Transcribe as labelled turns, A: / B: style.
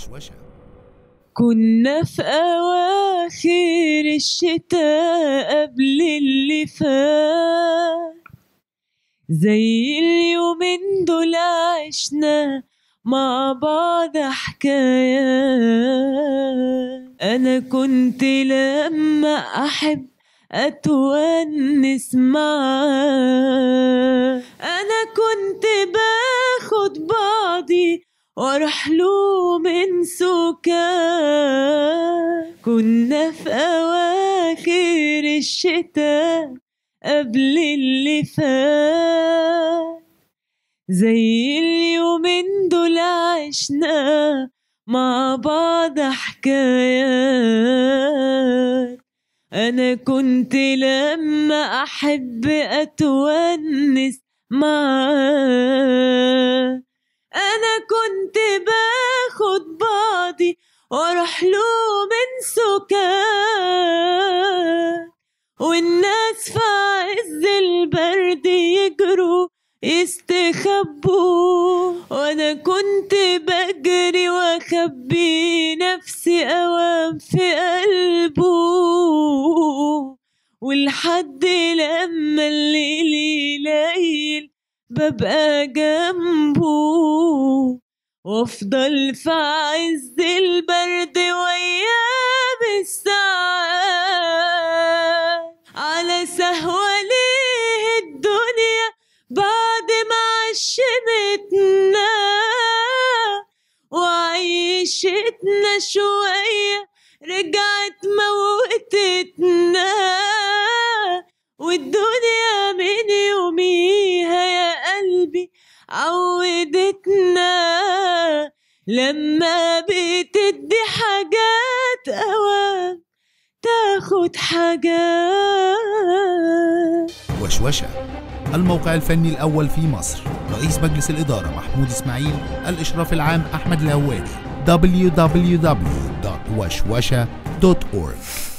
A: وشوشة
B: كنا في أواخر الشتاء قبل اللي فات زي اليومين دول عشنا مع بعض حكايات أنا كنت لما أحب أتونس معاه أنا كنت باخد بعضي واروح له من سكان كنا في أواخر الشتاء قبل اللي فات زي اليومين دول عشنا مع بعض حكايات أنا كنت لما أحب أتونس معاه أنا كنت باخد بعضي وأروح له من سكان والناس في عز البرد يجروا يستخبوا وانا كنت بجري واخبي نفسي اوام في قلبه ولحد لما الليل يليل ببقى جنبه وافضل في عز البرد وياه بالساعات على سهوة ليه الدنيا بعد ما عشمتنا وعيشتنا شوية رجعت موتتنا والدنيا من يوميها يا قلبي عودتنا لما بتدي حاجات أوام تاخد حاجات
A: وشوشة الموقع الفني الأول في مصر رئيس مجلس الإدارة محمود إسماعيل الإشراف العام أحمد الهواري www.وشوشة.org